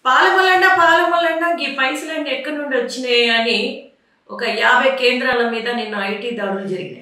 పాలమల్లన్న పాలమల్లన్న ఈ పైసలన్నీ ఎక్కడి నుండి వచ్చినాయి అని ఒక యాభై కేంద్రాల మీద నిన్న ఐటీ దాడులు జరిగినాయి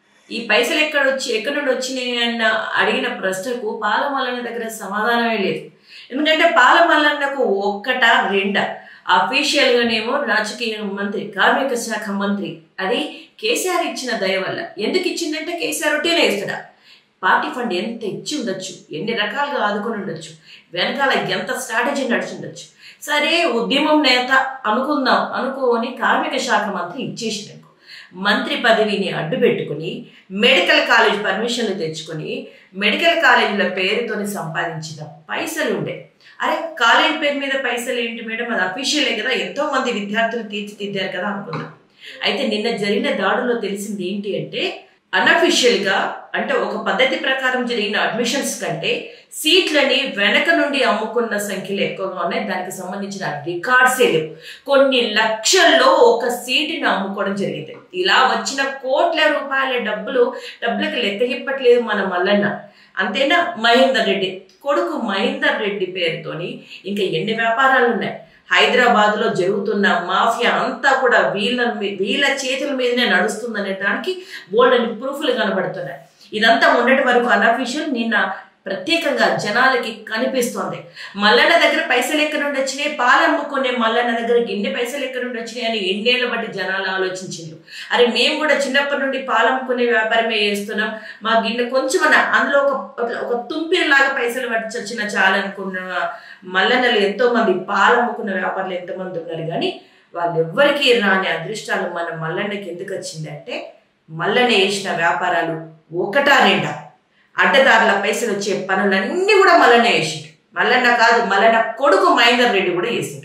ఈ పైసలు ఎక్కడ వచ్చి ఎక్కడి నుండి వచ్చినాయి అన్న అడిగిన ప్రశ్నకు పాలమల్లన్న దగ్గర సమాధానమే లేదు ఎందుకంటే పాలమల్లన్నకు ఒక్కట రెండా అఫీషియల్ గానేమో రాజకీయ మంత్రి కార్మిక శాఖ మంత్రి అది కేసీఆర్ ఇచ్చిన దయ వల్ల ఎందుకు ఇచ్చిందంటే కేసీఆర్ ఒట్టేనే ఇస్తాడా పార్టీ ఫండ్ ఎంత ఇచ్చి ఉండొచ్చు ఎన్ని రకాలుగా ఆదుకొని ఉండొచ్చు వెనకాల ఎంత స్ట్రాటజీ నడిచి ఉండొచ్చు సరే ఉద్యమం నేత అనుకుందాం అనుకోని కార్మిక శాఖ మంత్రి ఇచ్చేసినాక మంత్రి పదవిని అడ్డు పెట్టుకుని మెడికల్ కాలేజ్ పర్మిషన్లు తెచ్చుకొని మెడికల్ కాలేజీల పేరుతోని సంపాదించిన పైసలు ఉండే అరే కాలేజ్ పేరు మీద పైసలు ఏంటి మేడం అది అఫీషియలే కదా ఎంతో మంది విద్యార్థులు తీర్చిదిద్దారు కదా అనుకున్నాం అయితే నిన్న జరిగిన దాడులో తెలిసింది ఏంటి అంటే అన్అఫీషియల్ గా అంటే ఒక పద్ధతి ప్రకారం జరిగిన అడ్మిషన్స్ కంటే సీట్లని వెనక నుండి అమ్ముకున్న సంఖ్యలు ఎక్కువగా ఉన్నాయి దానికి సంబంధించిన రికార్డ్సే లేవు కొన్ని లక్షల్లో ఒక సీటుని అమ్ముకోవడం జరిగింది ఇలా వచ్చిన కోట్ల రూపాయల డబ్బులు డబ్బులకు లెక్క చెప్పట్లేదు మన మల్లన్న అంతేనా మహేందర్ రెడ్డి కొడుకు మహేందర్ రెడ్డి పేరుతోని ఇంకా ఎన్ని వ్యాపారాలు ఉన్నాయి హైదరాబాద్ లో జరుగుతున్న మాఫియా అంతా కూడా వీళ్ళ మీ- వీళ్ళ చేతుల మీదనే నడుస్తుందనే దానికి బోల్డని ప్రూఫ్లు కనబడుతున్నాయి ఇదంతా ఉండటి వరకు అన్అఫీషియల్ నిన్న ప్రత్యేకంగా జనాలకి కనిపిస్తోంది మల్లన్న దగ్గర పైసలు ఎక్కడి నుండి వచ్చినాయి పాలమ్ముకునే మల్లన్న దగ్గర ఎన్ని పైసలు ఎక్కడి నుండి వచ్చినాయి అని ఎన్నేళ్ల బట్టి జనాలు ఆలోచించిండ్రు అరే మేము కూడా చిన్నప్పటి నుండి పాలమ్ముకునే వ్యాపారమే చేస్తున్నాం మా గిన్నె కొంచెం అందులో ఒక ఒక తుంపిరిలాగా పైసలు పట్టి వచ్చిన చాలనుకున్న మల్లన్నలు ఎంతో మంది పాలమ్ముకున్న వ్యాపారులు ఎంతమంది ఉన్నారు కానీ వాళ్ళెవ్వరికీ రాని అదృష్టాలు మన మల్లన్నకి ఎందుకు వచ్చిందంటే మల్లన్న వేసిన వ్యాపారాలు ఒకటా రెండా అడ్డదారుల పైసలు వచ్చే పనులన్నీ కూడా మల్లన్న వేసిండు మల్లన్న కాదు మల్లన్న కొడుకు మహేందర్ రెడ్డి కూడా వేసిండు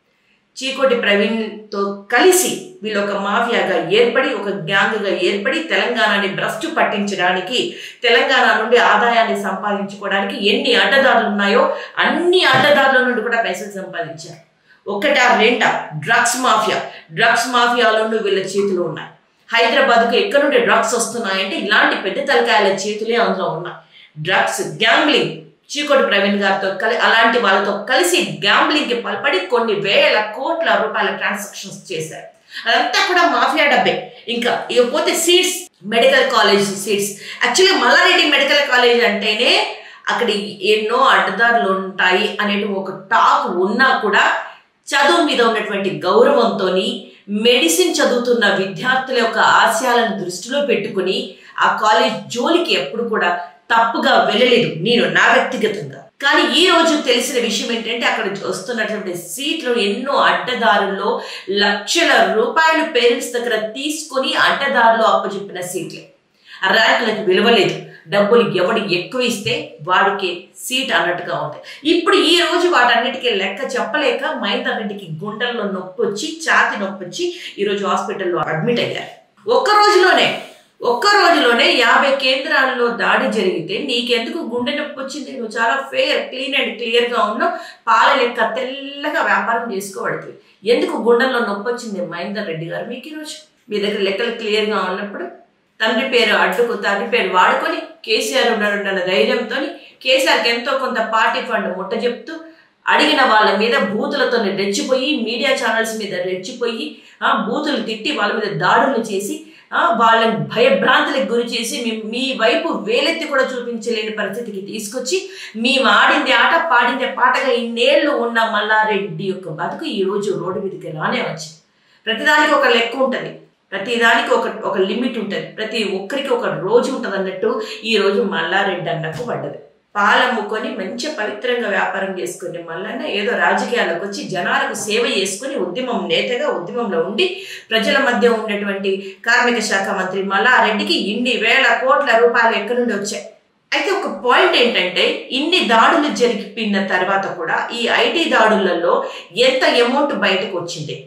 చీకోటి ప్రవీణ్తో కలిసి వీళ్ళు ఒక మాఫియాగా ఏర్పడి ఒక గ్యాంగ్గా ఏర్పడి తెలంగాణని భ్రష్టు పట్టించడానికి తెలంగాణ నుండి ఆదాయాన్ని సంపాదించుకోవడానికి ఎన్ని అడ్డదారులు ఉన్నాయో అన్ని అడ్డదారుల నుండి కూడా పైసలు సంపాదించారు ఒకటా రెండా డ్రగ్స్ మాఫియా డ్రగ్స్ మాఫియాలోనూ వీళ్ళ చేతులు ఉన్నాయి హైదరాబాద్కు ఎక్కడి నుండి డ్రగ్స్ వస్తున్నాయంటే ఇలాంటి పెద్ద తలకాయల చేతులే అందులో ఉన్నాయి డ్రగ్స్ గ్యాంబ్లింగ్ చీకోటి ప్రవీణ్ గారితో కలి అలాంటి వాళ్ళతో కలిసి గ్యాంబ్లింగ్ కి పాల్పడి కొన్ని వేల కోట్ల రూపాయల ట్రాన్సాక్షన్స్ చేశారు అదంతా కూడా మాఫియా డబ్బే ఇంకా ఇకపోతే seats medical college seats actually Malla Reddy medical college అంటేనే అక్కడ ఎన్నో అడ్డదారులు ఉంటాయి అనేటి ఒక టాక్ ఉన్నా కూడా చదువు మీద ఉన్నటువంటి గౌరవంతో మెడిసిన్ చదువుతున్న విద్యార్థుల యొక్క ఆశయాలను దృష్టిలో పెట్టుకుని ఆ కాలేజ్ జోలికి ఎప్పుడు కూడా తప్పుగా వెళ్ళలేదు నేను నా వ్యక్తిగతంగా కానీ ఈ రోజు తెలిసిన విషయం ఏంటంటే అక్కడ వస్తున్నటువంటి సీట్లు ఎన్నో అడ్డదారుల్లో లక్షల రూపాయలు పేరెంట్స్ దగ్గర తీసుకొని అడ్డదారులో అప్పచెప్పిన సీట్లే ఆ ర్యాంకులకు విలువలేదు డబ్బులు ఎవడు ఎక్కువ ఇస్తే వాడికి సీట్ అన్నట్టుగా ఉంది ఇప్పుడు ఈ రోజు వాటన్నిటికీ లెక్క చెప్పలేక మహేందర్ రెడ్డికి గుండెల్లో నొప్పి వచ్చి ఛాతి నొప్పి వచ్చి ఈ రోజు హాస్పిటల్లో అడ్మిట్ అయ్యారు ఒక్క రోజులోనే ఒక్క రోజులోనే యాభై కేంద్రాల్లో దాడి జరిగితే నీకెందుకు గుండె నొప్పి వచ్చింది నువ్వు చాలా ఫేర్ క్లీన్ అండ్ క్లియర్ గా ఉన్నావు పాల లెక్క తెల్లగా వ్యాపారం చేసుకోబడుతుంది ఎందుకు గుండెల్లో నొప్పి వచ్చింది మహేందర్ రెడ్డి గారు మీకు ఈరోజు మీ దగ్గర లెక్కలు క్లియర్ గా ఉన్నప్పుడు తండ్రి పేరు అడ్డుకు తండ్రి పేరు వాడుకొని కేసీఆర్ ఉన్నాడన్న ధైర్యంతో కేసీఆర్కి ఎంతో కొంత పార్టీ ఫండ్ ముట్ట చెప్తూ అడిగిన వాళ్ళ మీద బూతులతో రెచ్చిపోయి మీడియా ఛానల్స్ మీద రెచ్చిపోయి ఆ, బూతులు తిట్టి వాళ్ళ మీద దాడులు చేసి ఆ, వాళ్ళని భయభ్రాంతులకు గురి చేసి మీ మీ వైపు వేలెత్తి కూడా చూపించలేని పరిస్థితికి తీసుకొచ్చి మేము ఆడింది ఆట పాడిందే పాటగా ఇన్నేళ్ళు ఉన్న మల్లారెడ్డి యొక్క బతుకు ఈ రోజు రోడ్డు మీదకి రానే వచ్చింది ప్రతిదానికి ఒక లెక్క ఉంటుంది ప్రతిదానికి ఒక ఒక లిమిట్ ఉంటుంది ప్రతి ఒక్కరికి ఒక రోజు ఉంటుంది అన్నట్టు ఈ రోజు మల్లారెడ్డి అన్నకు పడ్డది పాలమ్ముకొని మంచి పవిత్రంగా వ్యాపారం చేసుకుని మల్లన్న ఏదో రాజకీయాలకు వచ్చి జనాలకు సేవ చేసుకుని ఉద్యమం నేతగా ఉద్యమంలో ఉండి ప్రజల మధ్య ఉన్నటువంటి కార్మిక శాఖ మంత్రి మల్లారెడ్డికి ఇన్ని వేల కోట్ల రూపాయలు ఎక్కడి నుండి వచ్చాయి అయితే ఒక పాయింట్ ఏంటంటే ఇన్ని దాడులు జరిగిపోయిన తర్వాత కూడా ఈ ఐటీ దాడులలో ఎంత అమౌంట్ బయటకు వచ్చింది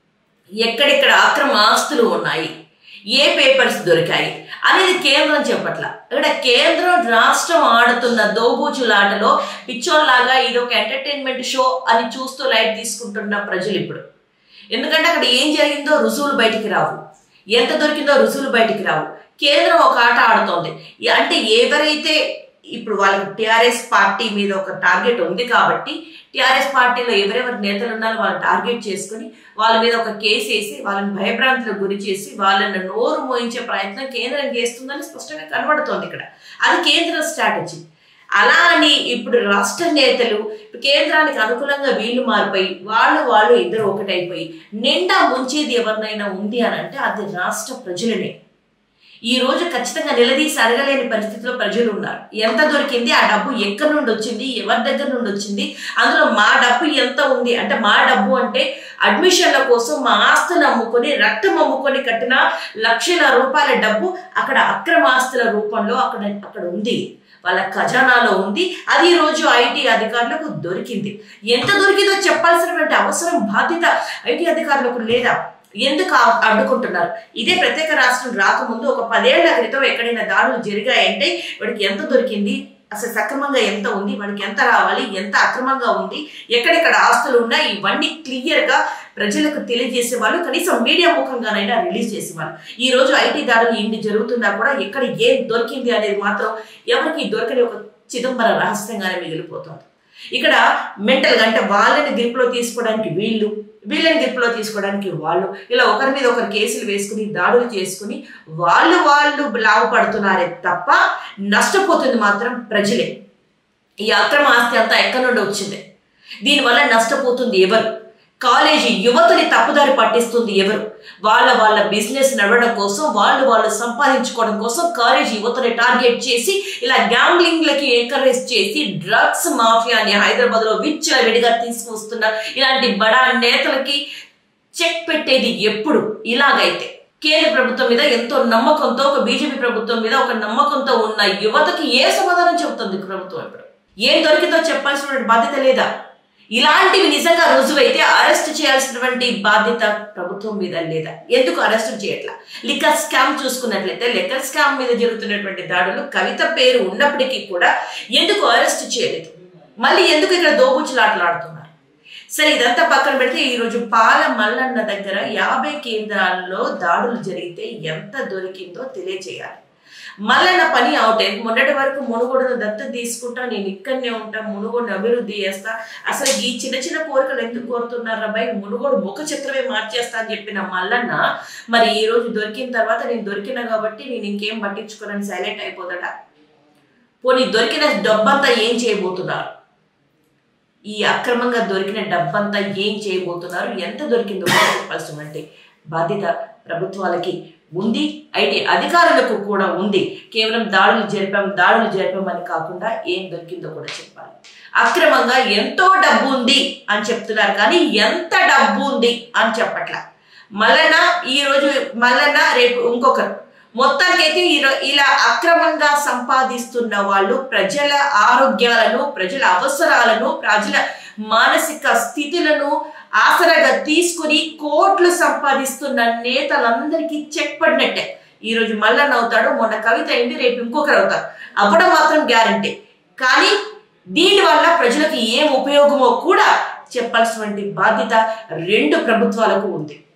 ఎక్కడెక్కడ అక్రమ ఆస్తులు ఉన్నాయి ఏ పేపర్స్ దొరికాయి అనేది కేంద్రం చెప్పట్ల ఇక్కడ కేంద్రం రాష్ట్రం ఆడుతున్న దోబూచులాటలో పిచ్చోల్లాగా ఇది ఒక ఎంటర్టైన్మెంట్ షో అని చూస్తూ లైట్ తీసుకుంటున్న ప్రజలు ఇప్పుడు ఎందుకంటే అక్కడ ఏం జరిగిందో రుజువులు బయటికి రావు ఎంత దొరికిందో రుజువులు బయటికి రావు కేంద్రం ఒక ఆట ఆడుతోంది అంటే ఎవరైతే ఇప్పుడు వాళ్ళకి టిఆర్ఎస్ పార్టీ మీద ఒక టార్గెట్ ఉంది కాబట్టి టిఆర్ఎస్ పార్టీలో ఎవరెవరు నేతలు ఉన్నారో వాళ్ళని టార్గెట్ చేసుకుని వాళ్ళ మీద ఒక కేసు వేసి వాళ్ళని భయభ్రాంతులకు గురి చేసి వాళ్ళని నోరు మోయించే ప్రయత్నం కేంద్రం చేస్తుందని స్పష్టంగా కనబడుతోంది ఇక్కడ అది కేంద్ర స్ట్రాటజీ అలా అని ఇప్పుడు రాష్ట్ర నేతలు కేంద్రానికి అనుకూలంగా వీళ్ళు మారిపోయి వాళ్ళు వాళ్ళు ఇద్దరు ఒకటైపోయి నిండా ముంచేది ఎవరినైనా ఉంది అని అంటే అది రాష్ట్ర ప్రజలనే ఈ రోజు ఖచ్చితంగా నిలదీసి అడగలేని పరిస్థితిలో ప్రజలు ఉన్నారు ఎంత దొరికింది ఆ డబ్బు ఎక్కడి నుండి వచ్చింది ఎవరి దగ్గర నుండి వచ్చింది అందులో మా డబ్బు ఎంత ఉంది అంటే మా డబ్బు అంటే అడ్మిషన్ల కోసం మా ఆస్తులు అమ్ముకొని రక్తం అమ్ముకొని కట్టిన లక్షల రూపాయల డబ్బు అక్కడ అక్రమ ఆస్తుల రూపంలో అక్కడ అక్కడ ఉంది వాళ్ళ ఖజానాలో ఉంది అది ఈ రోజు ఐటీ అధికారులకు దొరికింది ఎంత దొరికిందో చెప్పాల్సినటువంటి అవసరం బాధ్యత ఐటీ అధికారులకు లేదా ఎందుకు ఆ- అడ్డుకుంటున్నారు ఇదే ప్రత్యేక రాష్ట్రం రాకముందు ఒక పదేళ్ల క్రితం ఎక్కడైనా దాడులు జరిగాయంటే వాడికి ఎంత దొరికింది అసలు సక్రమంగా ఎంత ఉంది వాడికి ఎంత రావాలి ఎంత అక్రమంగా ఉంది ఎక్కడెక్కడ ఆస్తులు ఉన్నాయి ఇవన్నీ క్లియర్ గా ప్రజలకు తెలియజేసే వాళ్ళు కనీసం మీడియా ముఖంగానైనా రిలీజ్ చేసేవాళ్ళు ఈ రోజు ఐటీ దాడులు ఇన్ని జరుగుతున్నా కూడా ఎక్కడ ఏం దొరికింది అనేది మాత్రం ఎవరికి దొరకని ఒక చిదంబర రహస్యంగానే మిగిలిపోతుంది ఇక్కడ మెంటల్ గా అంటే వాళ్ళని గ్రిప్లో తీసుకోవడానికి వీళ్ళు వీళ్ళని గ్రిప్లో తీసుకోవడానికి వాళ్ళు ఇలా ఒకరి మీద ఒకరు కేసులు వేసుకుని దాడులు చేసుకుని వాళ్ళు వాళ్ళు లాభపడుతున్నారే తప్ప నష్టపోతుంది మాత్రం ప్రజలే ఈ అక్రమ ఆస్తి అంతా ఎక్కడి నుండి వచ్చింది దీనివల్ల నష్టపోతుంది ఎవరు కాలేజీ యువతని తప్పుదారి పట్టిస్తుంది ఎవరు వాళ్ళ వాళ్ళ బిజినెస్ నడవడం కోసం వాళ్ళు వాళ్ళు సంపాదించుకోవడం కోసం కాలేజీ యువతని టార్గెట్ చేసి ఇలా గ్యాంబ్లింగ్లకి ఎంకరేజ్ చేసి డ్రగ్స్ మాఫియాని హైదరాబాద్ లో విచ్చల విడిగా తీసుకొస్తున్న ఇలాంటి బడా నేతలకి చెక్ పెట్టేది ఎప్పుడు ఇలాగైతే కేంద్ర ప్రభుత్వం మీద ఎంతో నమ్మకంతో ఒక బీజేపీ ప్రభుత్వం మీద ఒక నమ్మకంతో ఉన్న యువతకి ఏ సమాధానం చెబుతుంది ప్రభుత్వం ఇప్పుడు ఏం దొరికిందో చెప్పాల్సిన బాధ్యత లేదా ఇలాంటివి నిజంగా రుజువైతే అరెస్ట్ చేయాల్సినటువంటి బాధ్యత ప్రభుత్వం మీద లేదా ఎందుకు అరెస్ట్ చేయట్లా లిక్కర్ స్కామ్ చూసుకున్నట్లయితే లిక్కర్ స్కామ్ మీద జరుగుతున్నటువంటి దాడులు కవిత పేరు ఉన్నప్పటికీ కూడా ఎందుకు అరెస్ట్ చేయలేదు మళ్ళీ ఎందుకు ఇక్కడ దోబుచ్చులాటలాడుతున్నారు సరే ఇదంతా పక్కన పెడితే ఈరోజు పాల మల్లన్న దగ్గర యాభై కేంద్రాల్లో దాడులు జరిగితే ఎంత దొరికిందో తెలియచేయాలి మల్లన్న పని అవుట్ అయింది మొన్నటి వరకు మునుగోడును దత్తత తీసుకుంటా నేను ఇక్కడనే ఉంటా మునుగోడుని అభివృద్ధి చేస్తా అసలు ఈ చిన్న చిన్న కోరికలు ఎందుకు కోరుతున్నారు అబ్బాయి మునుగోడు ముఖ చిత్రమే మార్చేస్తా అని చెప్పిన మల్లన్న మరి ఈ రోజు దొరికిన తర్వాత నేను దొరికిన కాబట్టి నేను ఇంకేం పట్టించుకోనని సైలెంట్ అయిపోతాడా పోనీ దొరికిన డబ్బంతా ఏం చేయబోతున్నారు ఈ అక్రమంగా దొరికిన డబ్బంతా ఏం చేయబోతున్నారు ఎంత దొరికిందో కూడా చెప్పాల్సినటువంటి బాధ్యత ప్రభుత్వాలకి ఉంది ఐటీ అధికారులకు కూడా ఉంది కేవలం దాడులు జరిపాం దాడులు జరిపామని కాకుండా ఏం దొరికిందో కూడా చెప్పాలి అక్రమంగా ఎంతో డబ్బు ఉంది అని చెప్తున్నారు కానీ ఎంత డబ్బు ఉంది అని చెప్పట్లా మల్లన్న ఈ రోజు మల్లన్న రేపు ఇంకొకరు మొత్తానికైతే ఈరో- ఇలా అక్రమంగా సంపాదిస్తున్న వాళ్ళు ప్రజల ఆరోగ్యాలను ప్రజల అవసరాలను ప్రజల మానసిక స్థితులను ఆసరాగా తీసుకుని కోట్లు సంపాదిస్తున్న నేతలందరికీ చెక్ పడినట్టే ఈ రోజు మల్లన్న అవుతాడు మొన్న కవిత అయింది రేపు ఇంకొకరు అవుతారు అవ్వడం మాత్రం గ్యారంటీ కానీ దీని వల్ల ప్రజలకు ఏం ఉపయోగమో కూడా చెప్పాల్సినటువంటి బాధ్యత రెండు ప్రభుత్వాలకు ఉంది